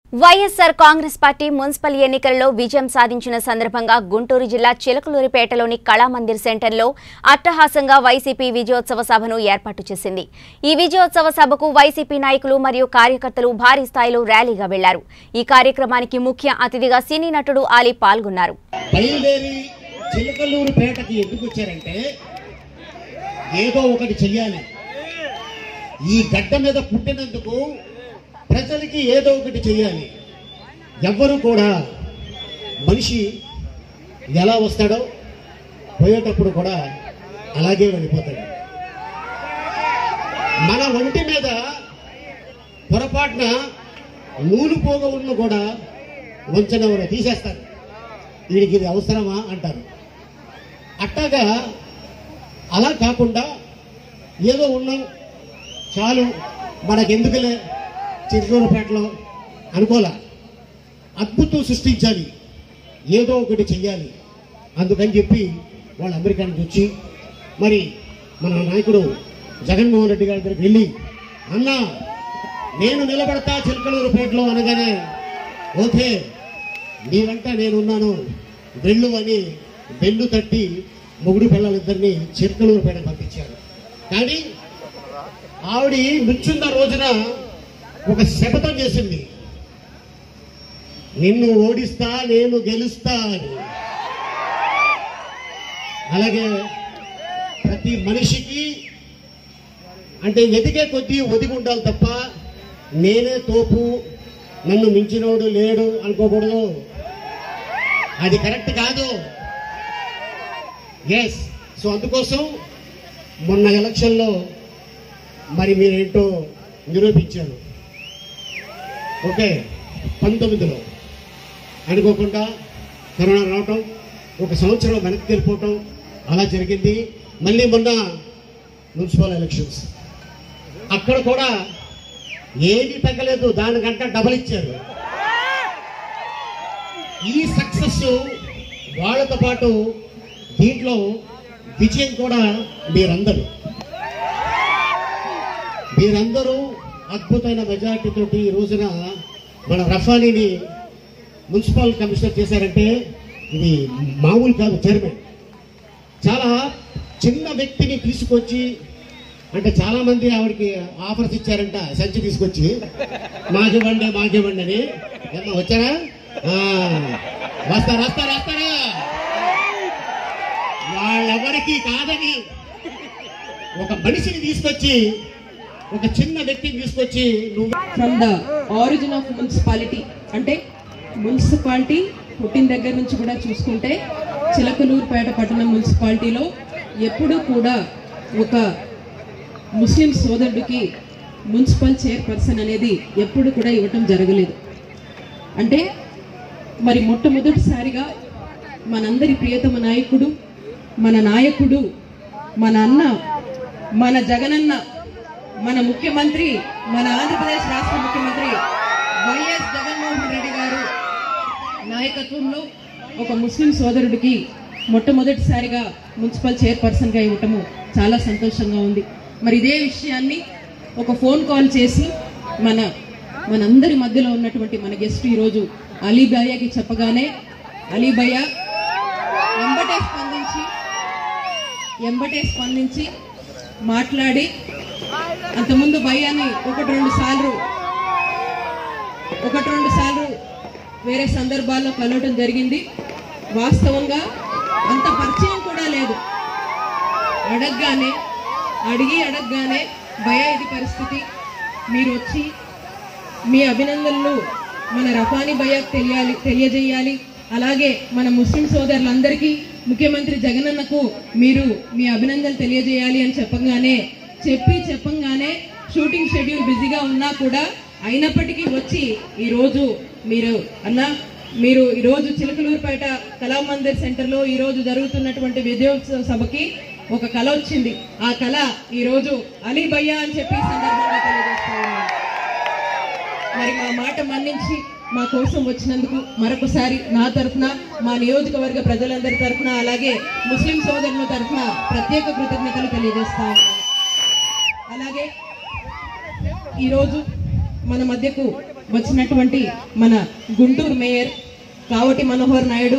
YSR Congress party municipal ఎన్నికల్లో విజయం సాధించిన సందర్భంగా గుంటూరు జిల్లా చిలకలూరిపేటలోని కళామందిర్ సెంటర్లో అట్టహాసంగా వైసీపీ విజయోత్సవ సభను ఏర్పాటు చేసింది ఈ విజయోత్సవ సభకు వైసీపీ నాయకులు మరియు కార్యకర్తలు భారీ స్థాయిలో ర్యాలీగా వెళ్లారు ఈ కార్యక్రమానికి ముఖ్య అతిథిగా సినీ నటుడు ఆలీ పాల్గొన్నారు బయలుదేరి చిలకలూరు పేటకి ఎందుకు వచ్చారంటే ఏదో ఒకటి చెయ్యాలి ఈ గడ్డ మీద పుట్టినందుకు ప్రజలకి ఏదో ఒకటి చెయ్యాలి ఎవ్వరు కూడా మనిషి ఎలా వస్తాడో పోయేటప్పుడు కూడా అలాగే వెళ్ళిపోతాడు మన ఒంటి మీద పొరపాటున నూలు పోగ ఉన్న కూడా వంచనవరు తీసేస్తారు వీడికి ఇది అవసరమా అంటారు అట్టాగా అలా కాకుండా ఏదో ఉన్నాం చాలు మనకెందుకులే చిరునూరుపేటలో అనుకోలే అద్భుతం సృష్టించాలి ఏదో ఒకటి చెయ్యాలి అందుకని చెప్పి వాళ్ళు అమెరికా నుంచి వచ్చి మరి మన నాయకుడు జగన్మోహన్ రెడ్డి గారి దగ్గరికి వెళ్ళి అన్నా నేను నిలబడతా చిలకలూరుపేటలో అనగానే ఓకే నీ వెంట నేనున్నాను వెళ్ళు అని బెల్లు తట్టి మొగుడు పిల్లలిద్దరిని చిరకలూరుపేట పంపించారు కానీ ఆవిడ నుంచున్న రోజున ఒక శపథం చేసింది నిన్ను ఓడిస్తా నేను గెలుస్తా అని అలాగే ప్రతి మనిషికి అంటే ఎదిగే కొద్దీ ఒదిగి ఉండాలి తప్ప నేనే తోపు నన్ను మించినోడు లేడు అనుకోకూడదు అది కరెక్ట్ కాదు ఎస్ సో అందుకోసం మొన్న ఎలక్షన్లో మరి మీరేంటో నిరూపించారు ఓకే పంతొమ్మిదిలో అనుకోకుండా కరోనా రావటం ఒక సంవత్సరం వెనక్కి వెళ్ళిపోవటం అలా జరిగింది మళ్ళీ మొన్న మున్సిపల్ ఎలక్షన్స్ అక్కడ కూడా ఏమీ తగ్గలేదు దానికంటే డబల్ ఇచ్చారు ఈ సక్సెస్ వాళ్ళతో పాటు దీంట్లో విజయం కూడా మీరందరూ మీరందరూ అద్భుతమైన మెజార్టీ తోటి ఈ రోజున మన రఫానీని మున్సిపల్ కమిషనర్ చేశారంటే ఇది మామూలు కాదు చైర్మన్ చాలా చిన్న వ్యక్తిని తీసుకొచ్చి అంటే చాలా మంది ఆవిడకి ఆఫర్స్ ఇచ్చారంట సంచి తీసుకొచ్చి మాకివ్వండి మాకివ్వండి అని ఏమ్మా వచ్చారా ఆ, వస్తారా వస్తారా వస్తారా వాళ్ళెవరికి కాదని ఒక మనిషిని తీసుకొచ్చి ఒక చిన్న వ్యక్తిని తీసుకొచ్చి నువ్వు from the origin of municipality అంటే మున్సిపాలిటీ పుట్టిన దగ్గర నుంచి కూడా చూసుకుంటే చిలకలూరుపేట పట్టణం మున్సిపాలిటీలో ఎప్పుడూ కూడా ఒక ముస్లిం సోదరుడికి మున్సిపల్ చైర్పర్సన్ అనేది ఎప్పుడు కూడా ఇవ్వటం జరగలేదు అంటే మరి మొట్టమొదటిసారిగా మనందరి ప్రియతమ నాయకుడు మన నాయకుడు మన అన్న మన జగనన్న మన ముఖ్యమంత్రి మన ఆంధ్రప్రదేశ్ రాష్ట్ర ముఖ్యమంత్రి వైఎస్ జగన్మోహన్ రెడ్డి గారు నాయకత్వంలో ఒక ముస్లిం సోదరుడికి మొట్టమొదటిసారిగా మున్సిపల్ చైర్పర్సన్గా ఇవ్వటము చాలా సంతోషంగా ఉంది మరి ఇదే విషయాన్ని ఒక ఫోన్ కాల్ చేసి మన మనందరి మధ్యలో ఉన్నటువంటి మన గెస్ట్ ఈరోజు అలీబయ్యకి చెప్పగానే అలీబయ్య ఎంబటే స్పందించి ఎంబటే స్పందించి మాట్లాడి అంతకుముందు భయ్యాన్ని ఒకటి రెండు సార్లు ఒకటి రెండు సార్లు వేరే సందర్భాల్లో కలవటం జరిగింది వాస్తవంగా అంత పరిచయం కూడా లేదు అడగగానే అడిగి అడగగానే భయ ఇది పరిస్థితి మీరు వచ్చి మీ అభినందనలు మన రఫానీ భయ్యకు తెలియాలి తెలియజేయాలి అలాగే మన ముస్లిం సోదరులందరికీ ముఖ్యమంత్రి జగనన్నకు మీరు మీ అభినందనలు తెలియజేయాలి అని చెప్పగానే చెప్పి చెప్పంగానే షూటింగ్ షెడ్యూల్ బిజీగా ఉన్నా కూడా అయినప్పటికీ వచ్చి ఈరోజు మీరు అన్న మీరు ఈరోజు చిలకలూరుపేట కళామందిర్ సెంటర్లో ఈరోజు జరుగుతున్నటువంటి విజయోత్సవ సభకి ఒక కళ వచ్చింది ఆ కళ ఈరోజు అలీ భయ్యా అని చెప్పి ఈ సందర్భంగా తెలియజేస్తా ఉన్నాను మరి మా మాట మన్నించి మా కోసం వచ్చినందుకు మరొకసారి నా తరఫున మా నియోజకవర్గ ప్రజలందరి తరఫున అలాగే ముస్లిం సోదరుల తరఫున ప్రత్యేక కృతజ్ఞతలు తెలియజేస్తా ఉన్నాను అలాగే ఈరోజు మన మధ్యకు వచ్చినటువంటి మన గుంటూరు మేయర్ కావటి మనోహర్ నాయుడు